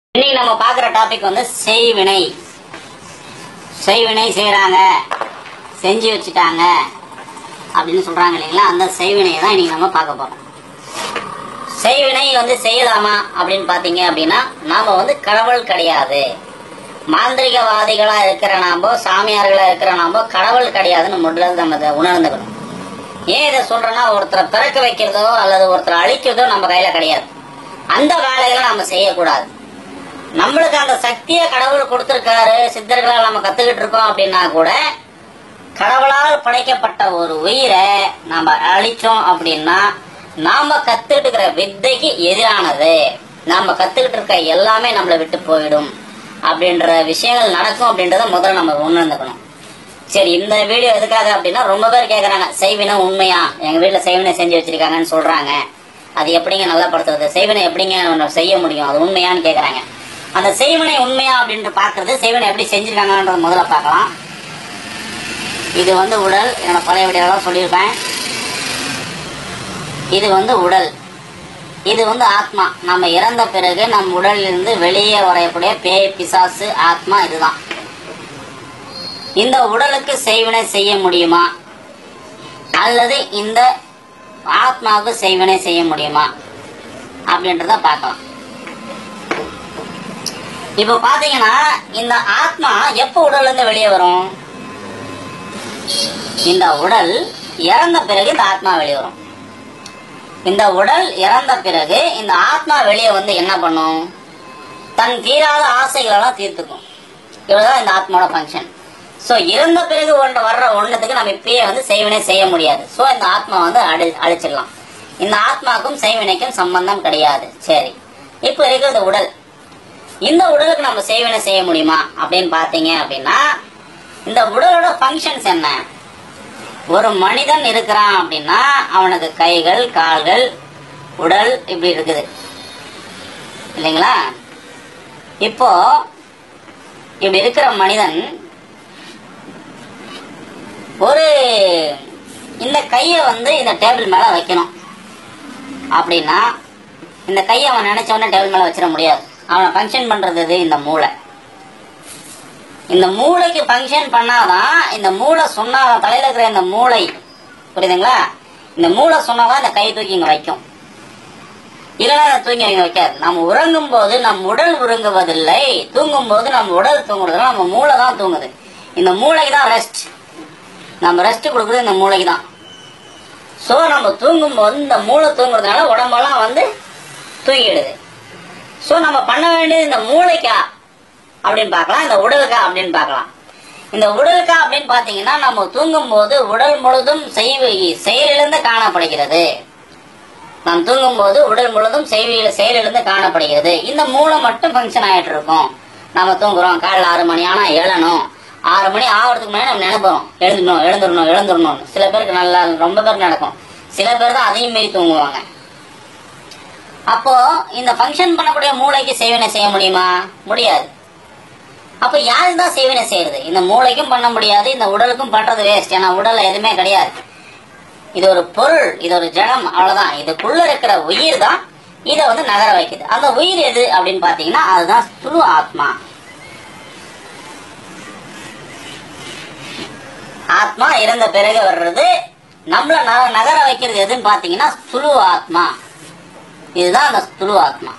இன்னைக்கு நம்ம பார்க்குற டாபிக் வந்து செய்வினை செய்வினை செய்கிறாங்க செஞ்சு வச்சுட்டாங்க அப்படின்னு சொல்கிறாங்க இல்லைங்களா அந்த செய்வினையை தான் இன்னைக்கு நம்ம பார்க்க போகிறோம் செய்வினை வந்து செய்யலாமா அப்படின்னு பார்த்தீங்க அப்படின்னா நாம் வந்து கடவுள் கிடையாது மாந்திரிகவாதிகளாக இருக்கிற நாமோ சாமியார்களாக இருக்கிற நாமோ கடவுள் கிடையாதுன்னு முதல்ல நம்ம இதை உணர்ந்துக்கணும் ஏன் இதை சொல்றேன்னா ஒருத்தரை பிறக்க வைக்கிறதோ அல்லது ஒருத்தரை அழிக்கிறதோ நம்ம கையில கிடையாது அந்த வேலைகளை நம்ம செய்யக்கூடாது நம்மளுக்கு அந்த சக்தியை கடவுள் கொடுத்துருக்காரு சித்தர்களால் நம்ம கத்துக்கிட்டு இருக்கோம் அப்படின்னா கூட கடவுளால் படைக்கப்பட்ட ஒரு உயிரை நம்ம அழிச்சோம் அப்படின்னா நாம கத்துக்கிட்டு இருக்கிற வித்தைக்கு எதிரானது நாம கத்துக்கிட்டு இருக்க எல்லாமே நம்மளை விட்டு போயிடும் அப்படின்ற விஷயங்கள் நடக்கும் அப்படின்றத முதல்ல நம்ம உணர்ந்துக்கணும் சரி இந்த வீடியோ எதுக்காக அப்படின்னா ரொம்ப பேர் கேக்குறாங்க செய்வினை உண்மையா எங்க வீட்டுல செய்வினை செஞ்சு வச்சிருக்காங்கன்னு சொல்றாங்க அது எப்படிங்க நல்லா படுத்துறது செய்வினை எப்படிங்க நம்ம செய்ய முடியும் அது உண்மையான்னு கேக்குறாங்க அந்த செய்வினை உண்மையா அப்படின்ட்டு பாக்குறது செய்வினை எப்படி செஞ்சிருக்காங்கன்றத முதல்ல பார்க்கலாம் இது வந்து உடல் என்னோட பழைய வீடியோலாம் சொல்லியிருப்பேன் இது வந்து உடல் இது வந்து ஆத்மா நம்ம இறந்த பிறகு நம் உடலிலிருந்து வெளியே வரையக்கூடிய பேய் பிசாசு ஆத்மா இதுதான் இந்த உடலுக்கு செய்வினை செய்ய முடியுமா அல்லது இந்த ஆத்மாவுக்கு செய்வினை செய்ய முடியுமா அப்படின்றத பார்க்கலாம் இப்போ பாத்தீங்கன்னா இந்த ஆத்மா எப்போ உடல்ல இருந்து வெளியே வரும் இந்த உடல் இறந்த பிறகு இந்த ஆத்மா வெளியே வரும் இந்த உடல் இறந்த பிறகு இந்த ஆத்மா வெளியே வந்து என்ன பண்ணும் தன் தீராத ஆசைகளெல்லாம் தீர்த்துக்கும் இவ்வளவுதான் இந்த ஆத்மாவோட ஃபங்க்ஷன் ஸோ இறந்த பிறகு ஒன்று வர்ற ஒன்றத்துக்கு நம்ம இப்பயே வந்து செய்வினை செய்ய முடியாது ஸோ இந்த ஆத்மா வந்து அழி அழிச்சிடலாம் இந்த ஆத்மாக்கும் செய்வினைக்கும் சம்பந்தம் கிடையாது சரி இப்போ இருக்கிறது உடல் இந்த உடலுக்கு நம்ம செய்வினை செய்ய முடியுமா அப்படின்னு பார்த்தீங்க அப்படின்னா இந்த உடலோட ஃபங்க்ஷன்ஸ் என்ன ஒரு மனிதன் இருக்கிறான் அப்படின்னா அவனுக்கு கைகள் கால்கள் உடல் இப்படி இருக்குது இல்லைங்களா இப்போ இப்படி இருக்கிற மனிதன் ஒரு இந்த கையை வந்து இந்த டேபிள் மேல வைக்கணும் அப்படின்னா இந்த கையை அவன் நினைச்ச உடனே டேபிள் மேல வச்சிட முடியாது அவனை ஃபங்க்ஷன் பண்றது எது இந்த மூளை இந்த மூளைக்கு ஃபங்க்ஷன் பண்ணாதான் இந்த மூளை சொன்னாதான் தலையில இருக்கிற இந்த மூளை புரியுதுங்களா இந்த மூளை சொன்னாதான் இந்த கை தூக்கி இங்க வைக்கும் இல்லைன்னா அதை தூங்கி இங்க வைக்காது நம்ம உறங்கும் போது நம் உடல் உறங்குவதில்லை தூங்கும் போது நம்ம உடல் தூங்குறது நம்ம மூளை தான் தூங்குது இந்த மூளைக்கு தான் ரெஸ்ட் நம்ம ரெஸ்ட் கொடுக்குறது இந்த மூளைக்கு தான் ஸோ நம்ம தூங்கும் போது இந்த மூளை தூங்குறதுனால உடம்பெல்லாம் வந்து தூங்கிடுது ஸோ நம்ம பண்ண வேண்டியது இந்த மூளைக்கா அப்படின்னு பார்க்கலாம் இந்த உடலுக்கா அப்படின்னு பார்க்கலாம் இந்த உடலுக்கா அப்படின்னு பார்த்தீங்கன்னா நம்ம தூங்கும் போது உடல் முழுதும் செய்வி செயலிழந்து காணப்படுகிறது நாம் தூங்கும் போது உடல் முழுதும் செய்வியில செயலிழந்து காணப்படுகிறது இந்த மூளை மட்டும் ஃபங்க்ஷன் ஆயிட்டு இருக்கும் நம்ம தூங்குறோம் காலைல ஆறு மணி ஆனா எழணும் ஆறு மணி ஆகிறதுக்கு முன்னாடி நம்ம நினைப்போம் எழுந்துடணும் எழுந்துடணும் எழுந்துடணும் சில பேருக்கு நல்லா ரொம்ப பேருக்கு நடக்கும் சில பேர் தான் அதையும் மீறி தூங்குவாங்க அப்போ இந்த ஃபங்க்ஷன் பண்ணக்கூடிய மூளைக்கு சேவனை செய்ய முடியுமா முடியாது அப்ப யாரு தான் சேவனை செய்யறது இந்த மூளைக்கும் பண்ண முடியாது இந்த உடலுக்கும் பண்றது வேஸ்ட் ஏன்னா உடல்ல எதுவுமே கிடையாது இது ஒரு பொருள் இது ஒரு ஜடம் அவ்வளவுதான் இதுக்குள்ள இருக்கிற உயிர் தான் இதை வந்து நகர வைக்குது அந்த உயிர் எது அப்படின்னு பாத்தீங்கன்னா அதுதான் ஸ்துரு ஆத்மா ஆத்மா இறந்த பிறகு வர்றது நம்மள ந- நகர வைக்கிறது எதுன்னு பாத்தீங்கன்னா ஸ்துரு ஆத்மா இதுதான் அந்த ஸ்துரு ஆத்மா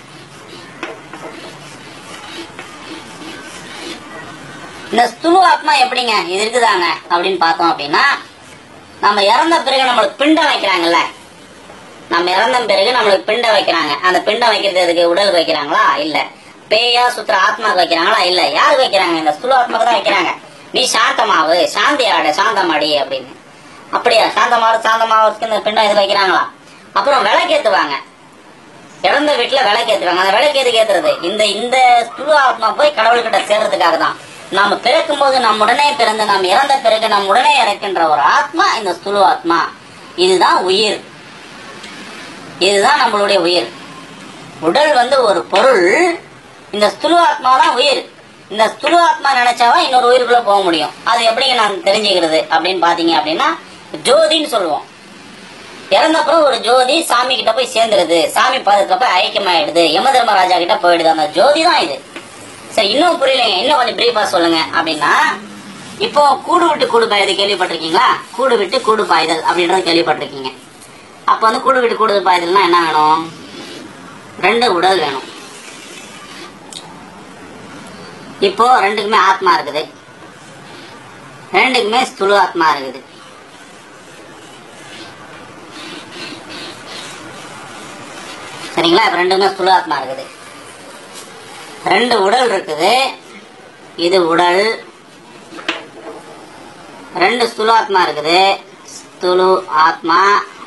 இந்த ஸ்துரு ஆத்மா எப்படிங்க இது இருக்குதாங்க அப்படின்னு பார்த்தோம் அப்படின்னா நம்ம இறந்த பிறகு நம்மளுக்கு பிண்டம் வைக்கிறாங்கல்ல நம்ம இறந்த பிறகு நம்மளுக்கு பிண்டம் வைக்கிறாங்க அந்த பிண்டம் வைக்கிறது எதுக்கு உடலுக்கு வைக்கிறாங்களா இல்ல பேயா சுத்துற ஆத்மாக்கு வைக்கிறாங்களா இல்ல யாருக்கு வைக்கிறாங்க இந்த ஸ்துல ஆத்மாக்கு தான் வைக்கிறாங்க நீ சாந்தமாவு சாந்தி ஆடு சாந்தமாடி அப்படின்னு அப்படியா சாந்தமாவு சாந்தமாவதுக்கு இந்த பிண்டம் இது வைக்கிறாங்களா அப்புறம் விளக்கேத்துவாங்க இறந்த வீட்டுல விளக்கேத்துவாங்க அந்த விளக்கேத்துக்கு ஏத்துறது இந்த இந்த ஸ்துல ஆத்மா போய் கடவுள்கிட்ட சேர்றதுக்காக தான் நாம பிறக்கும் போது நம் உடனே பிறந்து நாம் இறந்த பிறகு நம் உடனே இறக்கின்ற ஒரு ஆத்மா இந்த ஸ்துல ஆத்மா இதுதான் உயிர் இதுதான் நம்மளுடைய உயிர் உடல் வந்து ஒரு பொருள் இந்த ஸ்துல ஆத்மா தான் உயிர் இந்த ஸ்துல ஆத்மா நினைச்சாதான் இன்னொரு உயிருக்குள்ள போக முடியும் அது எப்படிங்க நான் தெரிஞ்சுக்கிறது அப்படின்னு பாத்தீங்க அப்படின்னா ஜோதின்னு சொல்லுவோம் இறந்தப்புறம் ஒரு ஜோதி சாமி கிட்ட போய் சேர்ந்துருது சாமி பாதத்துல போய் ஐக்கியமாயிடுது யம தர்மராஜா கிட்ட போயிடுது அந்த ஜோதி தான் இது சரி இன்னும் புரியலைங்க இன்னும் கொஞ்சம் பிரீஃபா சொல்லுங்க அப்படின்னா இப்போ கூடு விட்டு கூடு பாயுது கேள்விப்பட்டிருக்கீங்களா கூடு விட்டு கூடு பாய்தல் அப்படின்றது கேள்விப்பட்டிருக்கீங்க அப்போ வந்து கூடு விட்டு கூடு பாய்தல்னா என்ன வேணும் ரெண்டு உடல் வேணும் இப்போ ரெண்டுக்குமே ஆத்மா இருக்குது ரெண்டுக்குமே ஸ்துலு ஆத்மா இருக்குது சரிங்களா இப்ப ரெண்டுமே ஸ்துலு ஆத்மா இருக்குது ரெண்டு உடல் இருக்குது இது உடல் ரெண்டு ஸ்துலு ஆத்மா இருக்குது ஸ்துலு ஆத்மா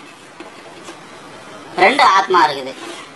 ரெண்டு ஆத்மா இருக்குது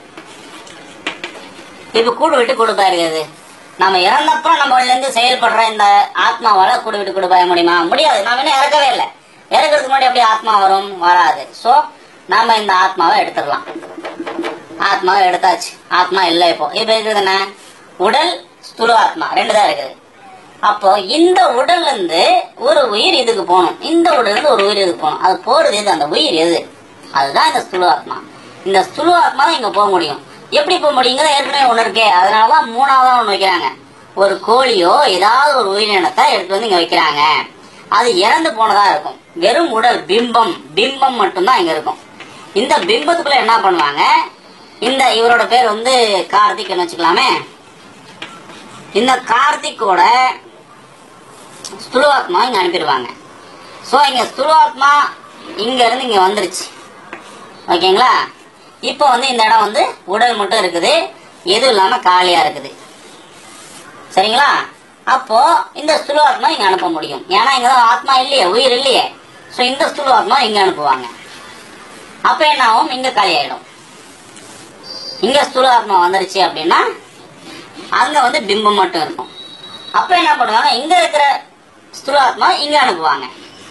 இப்ப கூடு விட்டு கூடு பாயிருக்கிறது நம்ம இறந்தப்புறம் நம்ம இருந்து செயல்படுற இந்த ஆத்மாவால கூடு விட்டு கூடு பாய முடியுமா முடியாது நாம இன்னும் இறக்கவே இல்லை இறக்கிறதுக்கு முன்னாடி எப்படி ஆத்மா வரும் வராது சோ நாம இந்த ஆத்மாவை எடுத்துடலாம் ஆத்மாவை எடுத்தாச்சு ஆத்மா இல்லை இப்போ இப்ப இருக்குது என்ன உடல் ஸ்துல ஆத்மா ரெண்டு தான் இருக்குது அப்போ இந்த உடல்ல இருந்து ஒரு உயிர் இதுக்கு போகணும் இந்த உடல்ல இருந்து ஒரு உயிர் இதுக்கு போகணும் அது போறது எது அந்த உயிர் எது அதுதான் இந்த ஸ்துல ஆத்மா இந்த ஸ்துல ஆத்மா தான் இங்க போக முடியும் எப்படி போக முடியுங்கிறது ஏற்கனவே ஒண்ணு இருக்கே அதனாலதான் மூணாவதா ஒண்ணு வைக்கிறாங்க ஒரு கோழியோ ஏதாவது ஒரு உயிரினத்தை எடுத்து வந்து இங்க வைக்கிறாங்க அது இறந்து போனதா இருக்கும் வெறும் உடல் பிம்பம் பிம்பம் மட்டும்தான் இங்க இருக்கும் இந்த பிம்பத்துக்குள்ள என்ன பண்ணுவாங்க இந்த இவரோட பேர் வந்து கார்த்திக்னு வச்சுக்கலாமே இந்த கார்த்திக்கோட ஸ்துலுவாத்மா இங்க அனுப்பிடுவாங்க ஸோ இங்க ஸ்துலுவாத்மா இங்க இருந்து இங்க வந்துருச்சு ஓகேங்களா இப்போ வந்து இந்த இடம் வந்து உடல் மட்டும் இருக்குது எதுவும் இல்லாம காலியா இருக்குது சரிங்களா அப்போ இந்த ஸ்துலுவாத்மா இங்க அனுப்ப முடியும் ஏன்னா இங்க தான் ஆத்மா இல்லையே உயிர் இல்லையே ஸோ இந்த ஸ்துலுவாத்மா இங்க அனுப்புவாங்க அப்ப என்ன ஆகும் இங்க காலி ஆயிடும் இங்க ஸ்துலாத்மா வந்துருச்சு அப்படின்னா அங்க வந்து பிம்பம் மட்டும் இருக்கும் அப்ப என்ன பண்ணுவாங்க இங்க இருக்கிற ஸ்துலாத்மா இங்க அனுப்புவாங்க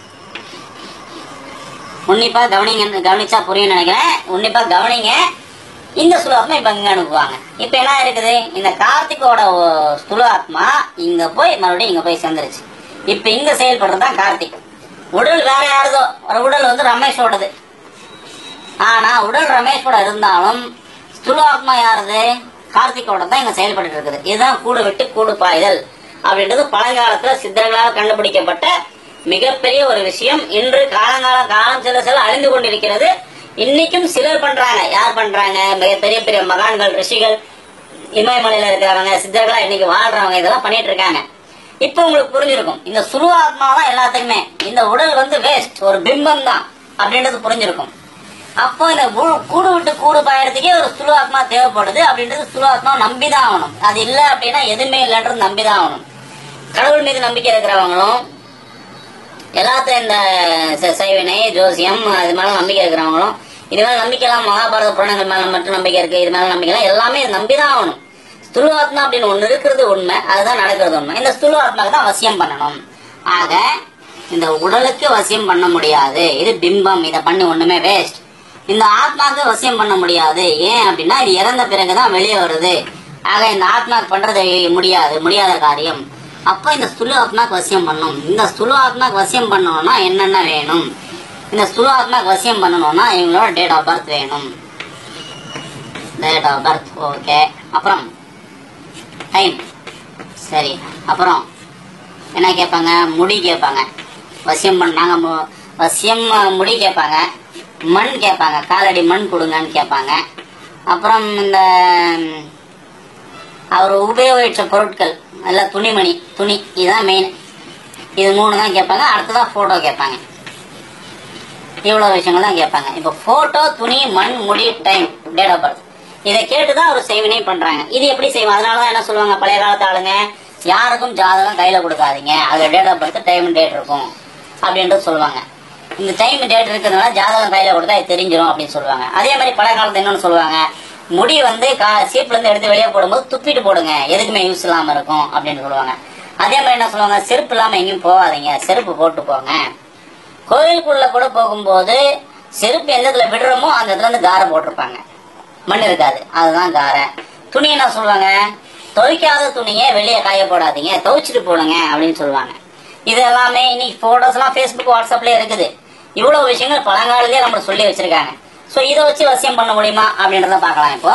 உன்னிப்பா கவனிங்க கவனிச்சா புரியும் நினைக்கிறேன் உன்னிப்பா கவனிங்க இந்த ஸ்துலாத்மா இப்ப இங்க அனுப்புவாங்க இப்ப என்ன இருக்குது இந்த கார்த்திகோட ஒ- ஸ்துலாத்மா இங்க போய் மறுபடியும் இங்க போய் சேர்ந்துருச்சு இப்ப இங்க செயல்படுறது தான் கார்த்திக் உடல் வேற யாருதோ ஒரு உடல் வந்து ரமேஷோடது ஆனா உடல் ரமேஷோட இருந்தாலும் ஸ்துலாத்மா யாருது கார்த்திகோட தான் இங்க செயல்பட்டு இருக்குது இதுதான் கூடு விட்டு கூடு பாய்தல் அப்படின்றது பழங்காலத்துல சித்தர்களால் கண்டுபிடிக்கப்பட்ட மிகப்பெரிய ஒரு விஷயம் இன்று காலங்காலம் காலம் செல்ல செல்ல அழிந்து கொண்டிருக்கிறது இன்னைக்கும் சிலர் பண்றாங்க யார் பண்றாங்க மிக பெரிய பெரிய மகான்கள் ரிஷிகள் இமயமலையில இருக்கிறவங்க சித்தர்களா இன்னைக்கு வாழ்றவங்க இதெல்லாம் பண்ணிட்டு இருக்காங்க இப்ப உங்களுக்கு புரிஞ்சிருக்கும் இந்த சுரு ஆத்மா தான் எல்லாத்துக்குமே இந்த உடல் வந்து வேஸ்ட் ஒரு பிம்பம் தான் அப்படின்றது புரிஞ்சிருக்கும் அப்போ இந்த கு- கூடு விட்டு கூடு பாயறதுக்கே ஒரு சுலு ஆத்மா தேவைப்படுது அப்படின்றது சுலு ஆத்மா நம்பிதான் ஆகணும் அது இல்ல அப்படின்னா எதுவுமே இல்லைன்றது நம்பிதான் ஆகணும் கடவுள் மீது நம்பிக்கை இருக்கிறவங்களும் எல்லாத்தையும் இந்த ச- சைவினை ஜோசியம் இது மேல நம்பிக்கை இருக்கிறவங்களும் இது மேல நம்பிக்கை எல்லாம் மகாபாரத புராணங்கள் மேல மட்டும் நம்பிக்கை இருக்கு இது மேல நம்பிக்கை எல்லாம் எல்லாமே இது நம்பிதான் ஆகணும் ஸ்துலு ஆத்மா அப்படின்னு ஒண்ணு இருக்கிறது உண்மை அதுதான் நடக்கிறது உண்மை இந்த ஸ்துலு ஆத்மாக்கு தான் வசியம் பண்ணணும் ஆக இந்த உடலுக்கு வசியம் பண்ண முடியாது இது பிம்பம் இதை பண்ணி ஒண்ணுமே வேஸ்ட் இந்த ஆத்மாக்கு வசியம் பண்ண முடியாது ஏன் அப்படின்னா இது இறந்த பிறகுதான் வெளியே வருது ஆக இந்த ஆத்மாக்கு பண்றது முடியாது முடியாத காரியம் அப்ப இந்த ஸ்துலு ஆத்மாக்கு வசியம் பண்ணும் இந்த ஸ்துலு ஆத்மாக்கு வசியம் பண்ணணும்னா என்னென்ன வேணும் இந்த ஸ்துலு ஆத்மாக்கு வசியம் பண்ணணும்னா இவங்களோட டேட் ஆஃப் பர்த் வேணும் டேட் ஆஃப் பர்த் ஓகே அப்புறம் டைம் சரி அப்புறம் என்ன கேட்பாங்க முடி கேட்பாங்க வசியம் பண்ணாங்க மு- வசியம் அஹ், முடி கேட்பாங்க மண் கேட்பாங்க காலடி மண் கொடுங்கன்னு கேட்பாங்க அப்புறம் இந்த ம், அவர் உபயோகிச்ச பொருட்கள் எல்லாம் துணிமணி துணி இதுதான் மெயின் இது மூணு தான் கேட்பாங்க அடுத்ததான் ஃபோட்டோ கேட்பாங்க இவ்வளோ விஷயங்கள் தான் கேட்பாங்க இப்போ ஃபோட்டோ துணி மண் முடி டைம் டேட் ஆஃப் பர்த் இதை கேட்டு தான் ஒரு செய்வினை பண்றாங்க இது எப்படி செய்வோம் அதனால தான் என்ன சொல்லுவாங்க பழைய காலத்து ஆளுங்க யாருக்கும் ஜாதகம் கையில கொடுக்காதீங்க அதுல date of birth time date இருக்கும் அப்படின்றது சொல்லுவாங்க இந்த டைம் டேட் இருக்கிறதுனால ஜாதகம் கையில கொடுத்தா அது தெரிஞ்சிடும் அப்படின்னு சொல்லுவாங்க அதே மாதிரி பழைய காலத்துல என்னன்னு சொல்லுவாங்க முடி வந்து கா சீப்ல இருந்து எடுத்து வெளியே போடும்போது துப்பிட்டு போடுங்க எதுக்குமே யூஸ் இல்லாம இருக்கும் அப்படின்னு சொல்லுவாங்க அதே மாதிரி என்ன சொல்லுவாங்க செருப்பு இல்லாம எங்கேயும் போகாதீங்க செருப்பு போட்டு போங்க கோயிலுக்குள்ள கூட போகும்போது செருப்பு எந்த இடத்துல விடுறோமோ அந்த இடத்துல இருந்து காரை போட்டிருப்பாங்க மண் இருக்காது அதுதான் காரை துணி என்ன சொல்லுவாங்க துவைக்காத துணியை வெளியே காய போடாதீங்க துவைச்சிட்டு போடுங்க அப்படின்னு சொல்லுவாங்க இது எல்லாமே இன்னைக்கு போட்டோஸ் எல்லாம் ஃபேஸ்புக் வாட்ஸ்அப்ல இருக்குது இவ்வளவு விஷயங்கள் பழங்காலத்திலே நம்ம சொல்லி வச்சிருக்காங்க ஸோ இதை வச்சு வசியம் பண்ண முடியுமா அப்படின்றத பார்க்கலாம் இப்போ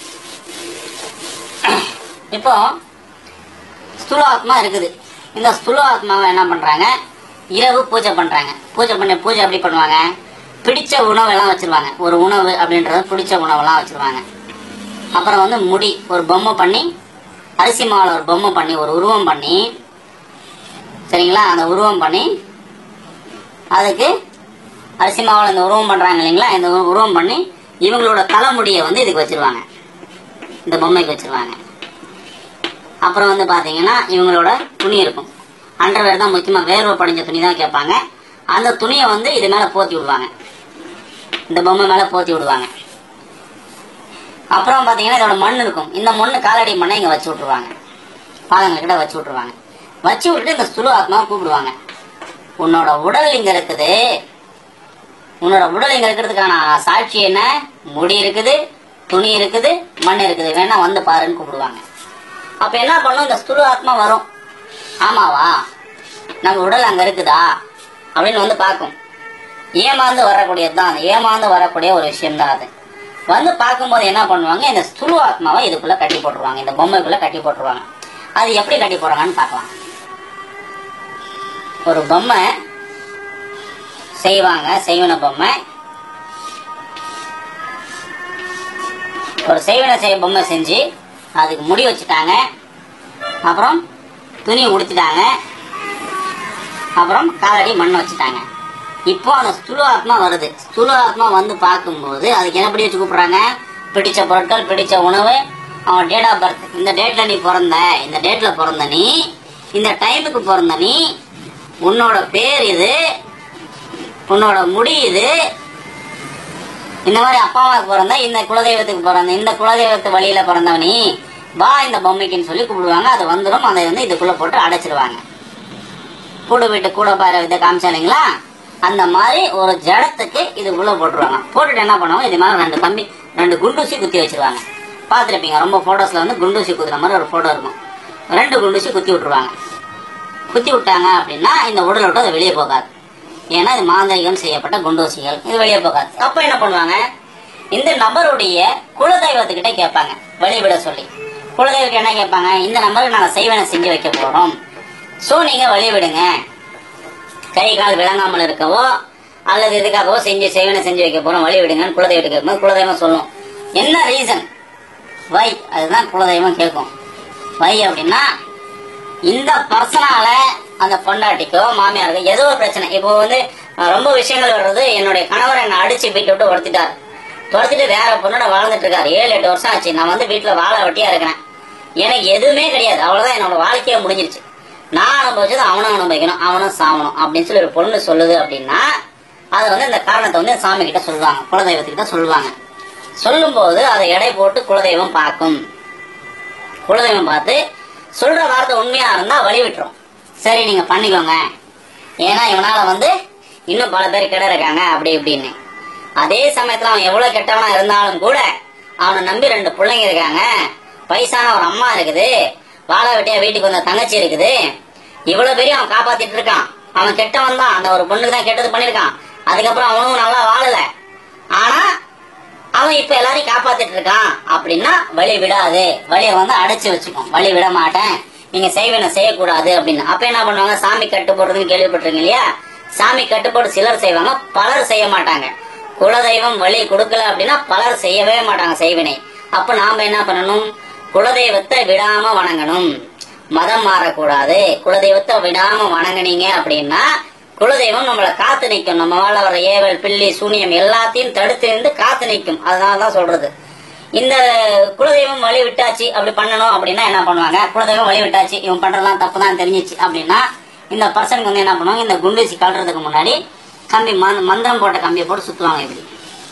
இப்போ ஸ்தூல ஆத்மா இருக்குது இந்த ஸ்தூல ஆத்மாவை என்ன பண்றாங்க இரவு பூஜை பண்றாங்க பூஜை பண்ணி பூஜை எப்படி பண்ணுவாங்க பிடிச்ச உணவெல்லாம் வச்சிருவாங்க ஒரு உணவு அப்படின்றது பிடிச்ச உணவெல்லாம் வச்சிருவாங்க அப்புறம் வந்து முடி ஒரு பொம்மை பண்ணி அரிசி மாவில் ஒரு பொம்மை பண்ணி ஒரு உருவம் பண்ணி சரிங்களா அந்த உருவம் பண்ணி அதுக்கு அரிசி மாவில் இந்த உருவம் பண்றாங்க இல்லைங்களா இந்த உரு- உருவம் பண்ணி இவங்களோட தலைமுடியை வந்து இதுக்கு வச்சிருவாங்க இந்த பொம்மைக்கு வச்சிருவாங்க அப்புறம் வந்து பாத்தீங்கன்னா இவங்களோட துணி இருக்கும் அண்டர்வேர் தான் முக்கியமா வேர்வை படிஞ்ச துணி தான் கேட்பாங்க அந்த துணியை வந்து இது மேல போத்தி விடுவாங்க இந்த பொம்மை மேல போத்தி விடுவாங்க அப்புறம் பாத்தீங்கன்னா இதோட மண் இருக்கும் இந்த மண்ணு காலடி மண்ணை இங்க வச்சு விட்டுருவாங்க பாதங்கள் கிட்ட வச்சு விட்டுருவாங்க வச்சு விட்டுட்டு இந்த சுலு ஆத்மாவை கூப்பிடுவாங்க உன்னோட உடல் இங்க இருக்குது உன்னோட உடல் இங்க இருக்கிறதுக்கான சாட்சி என்ன முடி இருக்குது துணி இருக்குது மண் இருக்குது வேணா வந்து பாருன்னு கூப்பிடுவாங்க அப்ப என்ன பண்ணும் இந்த ஸ்துரு ஆத்மா வரும் ஆமாவா நம்ம உடல் அங்க இருக்குதா அப்படின்னு வந்து பார்க்கும் ஏமாந்து வரக்கூடியது தான் ஏமாந்து வரக்கூடிய ஒரு விஷயம் தான் அது வந்து பார்க்கும்போது என்ன பண்ணுவாங்க இந்த ஸ்துரு ஆத்மாவை இதுக்குள்ள கட்டி போட்டுருவாங்க இந்த பொம்மைக்குள்ள கட்டி போட்டுருவாங்க அது எப்படி கட்டி போடுறாங்கன்னு பார்க்கலாம் ஒரு பொம்மை செய்வாங்க செய்வன பொம்மை ஒரு செய்வன செய்ய பொம்மை செஞ்சு அதுக்கு முடி வச்சுட்டாங்க அப்புறம் துணி உடுத்திட்டாங்க அப்புறம் காலடி மண் வச்சுட்டாங்க இப்போ அந்த ஸ்துல ஆத்மா வருது ஸ்துல ஆத்மா வந்து பார்க்கும்போது அதுக்கு என்ன படி வச்சு கூப்பிடுறாங்க பிடிச்ச பொருட்கள் பிடிச்ச உணவு அவன் டேட் ஆஃப் பர்த் இந்த டேட்ல நீ பிறந்த இந்த டேட்ல பிறந்த நீ இந்த டைமுக்கு பிறந்த நீ உன்னோட பேர் இது உன்னோட முடி இது இந்த மாதிரி அப்பா அம்மாவுக்கு பிறந்த இந்த குலதெய்வத்துக்கு பிறந்த இந்த குலதெய்வத்து வழியில பிறந்தவனி வா இந்த பொம்மைக்குன்னு சொல்லி கூப்பிடுவாங்க அது வந்துடும் அதை வந்து இதுக்குள்ள போட்டு அடைச்சிருவாங்க கூடு வீட்டு கூட பாரு இதை காமிச்சா இல்லைங்களா அந்த மாதிரி ஒரு ஜடத்துக்கு இதுக்குள்ள போட்டுருவாங்க போட்டுட்டு என்ன பண்ணுவாங்க இது மாதிரி ரெண்டு கம்பி ரெண்டு குண்டூசி குத்தி வச்சிருவாங்க பார்த்துருப்பீங்க ரொம்ப போட்டோஸ்ல வந்து குண்டூசி குத்துற மாதிரி ஒரு போட்டோ இருக்கும் ரெண்டு குண்டூசி குத்தி விட்டுருவாங்க குத்தி விட்டாங்க அப்படின்னா இந்த உடலை விட்டு அது வெளியே போகாது ஏன்னா இது மாந்திரிகம் செய்யப்பட்ட குண்டூசிகள் இது வெளியே போகாது அப்ப என்ன பண்ணுவாங்க இந்த நபருடைய குலதெய்வத்துக்கிட்ட கேட்பாங்க வழிவிட சொல்லி குலதெய்வத்துக்கு என்ன கேட்பாங்க இந்த நபருக்கு நாங்க செய்வனை செஞ்சு வைக்க போறோம் சோ நீங்க வழிவிடுங்க கை கால் விளங்காமல் இருக்கவோ அல்லது இதுக்காகவோ செஞ்சு செய்வனை செஞ்சு வைக்க போறோம் வழி விடுங்கன்னு குலதெய்வத்துக்கு கேட்கும்போது குலதெய்வம் சொல்லும் என்ன ரீசன் வை அதுதான் குலதெய்வம் கேட்கும் வை அப்படின்னா இந்த பர்சனால அந்த பொண்டாட்டிக்கோ மாமியாருக்கோ ஏதோ ஒரு பிரச்சனை இப்போ வந்து அஹ், ரொம்ப விஷயங்கள் வர்றது என்னுடைய கணவர் என்னை அடிச்சு வீட்டை விட்டு உடத்திட்டார் துரத்திட்டு வேற பொண்ணோட வாழ்ந்துட்டு இருக்காரு ஏழு எட்டு வருஷம் ஆச்சு நான் வந்து வீட்டுல வாழ வெட்டியா இருக்கிறேன் எனக்கு எதுவுமே கிடையாது அவ்வளவுதான் என்னோட வாழ்க்கையே முடிஞ்சிருச்சு நான் அனுபவிச்சது அவனும் அனுபவிக்கணும் அவனும் சாவணும் அப்படின்னு சொல்லி ஒரு பொண்ணு சொல்லுது அப்படின்னா அது வந்து இந்த காரணத்தை வந்து சாமி கிட்ட சொல்லுவாங்க குலதெய்வத்துக்கிட்ட சொல்லுவாங்க சொல்லும்போது அதை எடை போட்டு குலதெய்வம் பார்க்கும் குலதெய்வம் பார்த்து சொல்ற வார்த்தை உண்மையா இருந்தா வழி விட்டுரும் சரி நீங்க பண்ணிக்கோங்க ஏன்னா இவனால வந்து இன்னும் பல பேர் கிட இருக்காங்க அப்படி இப்படின்னு அதே சமயத்துல அவன் எவ்வளவு கெட்டவனா இருந்தாலும் கூட அவனை நம்பி ரெண்டு பிள்ளைங்க இருக்காங்க வயசான ஒரு அம்மா இருக்குது வாழ வெட்டியா வீட்டுக்கு வந்த தங்கச்சி இருக்குது இவ்வளவு பெரிய அவன் காப்பாத்திட்டு இருக்கான் அவன் கெட்டவன் தான் அந்த ஒரு பொண்ணுக்கு தான் கெட்டது பண்ணிருக்கான் அதுக்கப்புறம் அவனும் நல்லா வாழல ஆனா அவன் இப்ப எல்லாரையும் காப்பாத்திட்டு இருக்கான் அப்படின்னா வழி விடாது வழியை வந்து அடைச்சு வச்சுக்கும் வழி விட மாட்டேன் நீங்க செய்வன செய்யக்கூடாது அப்படின்னு அப்ப என்ன பண்ணுவாங்க சாமி கட்டு போடுறதுன்னு கேள்விப்பட்டிருக்கீங்க இல்லையா சாமி கட்டுப்பாடு சிலர் செய்வாங்க பலர் செய்ய மாட்டாங்க குலதெய்வம் வழி கொடுக்கல அப்படின்னா பலர் செய்யவே மாட்டாங்க செய்வினை அப்ப நாம என்ன பண்ணணும் குலதெய்வத்தை விடாம வணங்கணும் மதம் மாறக்கூடாது குலதெய்வத்தை விடாம வணங்குனீங்க அப்படின்னா குலதெய்வம் நம்மளை காத்து நிற்கும் நம்ம வாழ வர ஏவல் பில்லி சூனியம் எல்லாத்தையும் தடுத்து நின்று காத்து நிற்கும் அதனால தான் சொல்றது இந்த குலதெய்வம் வழி விட்டாச்சு அப்படி பண்ணணும் அப்படின்னா என்ன பண்ணுவாங்க குலதெய்வம் வழி விட்டாச்சு இவன் பண்றதெல்லாம் தப்பு தான் தெரிஞ்சிச்சு அப்படின்னா இந்த பர்சனுக்கு வந்து என்ன பண்ணுவாங்க இந்த குண்டூசி கழுறதுக்கு முன்னாடி கம்பி மந்- மந்திரம் போட்ட கம்பியை போட்டு சுத்துவாங்க இப்படி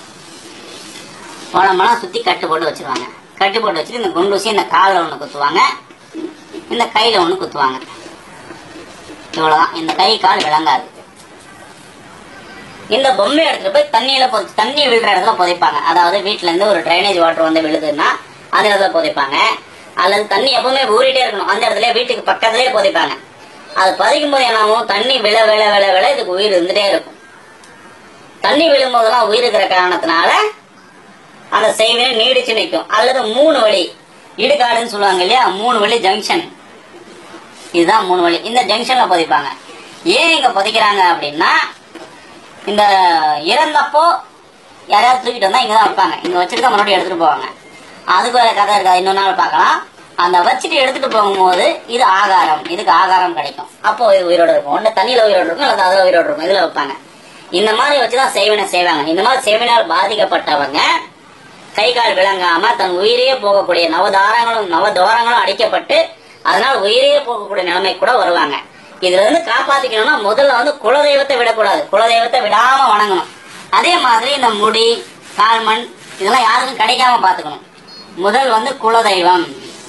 உடம்பெல்லாம் சுத்தி கட்டு போட்டு வச்சிருவாங்க கட்டு போட்டு வச்சுட்டு இந்த குண்டூசி இந்த காலில் ஒன்று குத்துவாங்க இந்த கையில ஒன்று குத்துவாங்க இவ்வளவுதான் இந்த கை கால் விளங்காது இந்த பொம்மை எடுத்துட்டு போய் தண்ணியில பொதி தண்ணி விழுற இடத்துல புதைப்பாங்க அதாவது வீட்ல இருந்து ஒரு ட்ரைனேஜ் வாட்டர் வந்து விழுதுன்னா அந்த இடத்துல புதைப்பாங்க அல்லது தண்ணி எப்பவுமே ஊறிட்டே இருக்கணும் அந்த இடத்துல வீட்டுக்கு பக்கத்துலயே புதைப்பாங்க அது பதிக்கும் போது என்ன ஆகும் தண்ணி விழ விழ விழ விழ இதுக்கு உயிர் இருந்துட்டே இருக்கும் தண்ணி விழும்போதெல்லாம் உயிர் இருக்கிற காரணத்தினால அந்த செய்வினை நீடிச்சு நிற்கும் அல்லது மூணு வழி இடுகாடுன்னு சொல்லுவாங்க இல்லையா மூணு வழி ஜங்ஷன் இதுதான் மூணு வழி இந்த ஜங்ஷன்ல பதிப்பாங்க ஏன் இங்க பதிக்கிறாங்க அப்படின்னா இந்த இறந்தப்போ யாரையாவது தூக்கிட்டு வந்தா இங்க தான் வைப்பாங்க இங்க வச்சுட்டு தான் மறுபடியும் எடுத்துட்டு போவாங்க அதுக்கு ஒரு கதை இருக்கா இன்னொரு நாள் பார்க்கலாம் அந்த வச்சுட்டு எடுத்துட்டு போகும்போது இது ஆகாரம் இதுக்கு ஆகாரம் கிடைக்கும் அப்போ இது உயிரோட இருக்கும் ஒண்ணு தண்ணியில உயிரோட இருக்கும் அல்லது அதுல உயிரோட இருக்கும் இதுல வைப்பாங்க இந்த மாதிரி வச்சுதான் சேவனை செய்வாங்க இந்த மாதிரி சேவனால் பாதிக்கப்பட்டவங்க கை கால் விளங்காம தன் உயிரையே போகக்கூடிய நவதாரங்களும் நவதோரங்களும் அடிக்கப்பட்டு அதனால உயிரையே போகக்கூடிய நிலைமை கூட வருவாங்க இதுல இருந்து காப்பாத்திக்கணும்னா முதல்ல வந்து குலதெய்வத்தை விடக்கூடாது குலதெய்வத்தை விடாம வணங்கணும் அதே மாதிரி இந்த முடி கால்மண் இதெல்லாம் யாருக்கும் கிடைக்காம பாத்துக்கணும் முதல் வந்து குலதெய்வம்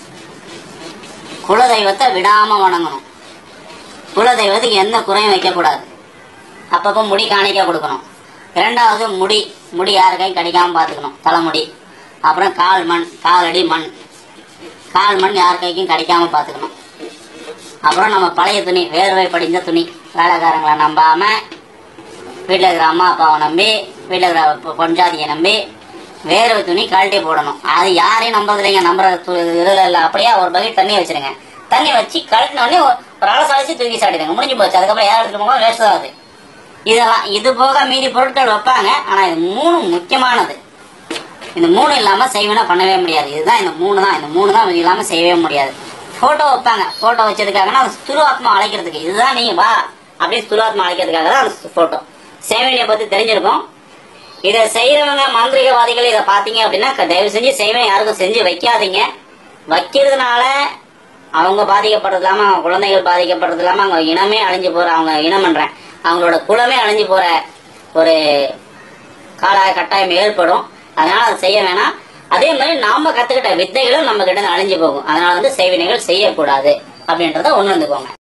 குலதெய்வத்தை விடாம வணங்கணும் குலதெய்வத்துக்கு எந்த குறையும் வைக்கக்கூடாது அப்பப்போ முடி காணிக்க கொடுக்கணும் இரண்டாவது முடி முடி யாருக்கையும் கிடைக்காம பார்த்துக்கணும் தலைமுடி அப்புறம் கால் மண் காலடி மண் கால் மண் யார் கைக்கும் கிடைக்காம பார்த்துக்கணும் அப்புறம் நம்ம பழைய துணி வேர்வை படிஞ்ச துணி வேலைக்காரங்களை நம்பாம வீட்டில் இருக்கிற அம்மா அப்பாவை நம்பி வீட்டில் இருக்கிற பொ- பொஞ்சாதியை நம்பி வேர்வை துணி கழட்டி போடணும் அது யாரையும் நம்புறது இல்லைங்க நம்புற து- இதுல இல்லை அப்படியே ஒரு பக்கெட் தண்ணி வச்சிருங்க தண்ணி வச்சு கழட்டின உடனே ஒரு ஒரு அலசு அலசி தூக்கி சாப்பிடுங்க முடிஞ்சு போச்சு அதுக்கப்புறம் யார் எடுத்துட்டு போகும் வேஸ்ட் தான் அது இதெல்லாம் இது போக மீதி பொருட்கள் வைப்பாங்க ஆனா இது மூணு முக்கியமானது இந்த மூணு இல்லாம செய்வனா பண்ணவே முடியாது இதுதான் இந்த மூணு தான் இந்த மூணு தான் இது இல்லாம செய்யவே முடியாது போட்டோ வைப்பாங்க போட்டோ வச்சதுக்காகனா அந்த துருவாத்மா அழைக்கிறதுக்கு இதுதான் நீ வா அப்படியே துருவாத்மா அழைக்கிறதுக்காக தான் அந்த போட்டோ சேவனியை பத்தி தெரிஞ்சிருக்கும் இதை செய்யறவங்க மாந்திரிகவாதிகள் இதை பாத்தீங்க அப்படின்னா க- தயவு செஞ்சு செய்வனை யாருக்கும் செஞ்சு வைக்காதீங்க வைக்கிறதுனால அவங்க பாதிக்கப்படுறது இல்லாம அவங்க குழந்தைகள் பாதிக்கப்படுறது இல்லாம அவங்க இனமே அழிஞ்சு போற அவங்க இனம் பண்றேன் அவங்களோட குலமே அழிஞ்சு போற ஒரு கால கட்டாயம் ஏற்படும் அதனால அதை செய்ய வேணாம் அதே மாதிரி நாம கத்துக்கிட்ட வித்தைகளும் நம்ம கிட்ட இருந்து அழிஞ்சு போகும் அதனால வந்து செய்வினைகள் செய்யக்கூடாது அப்படின்றத உணர்ந்துக்கோங்க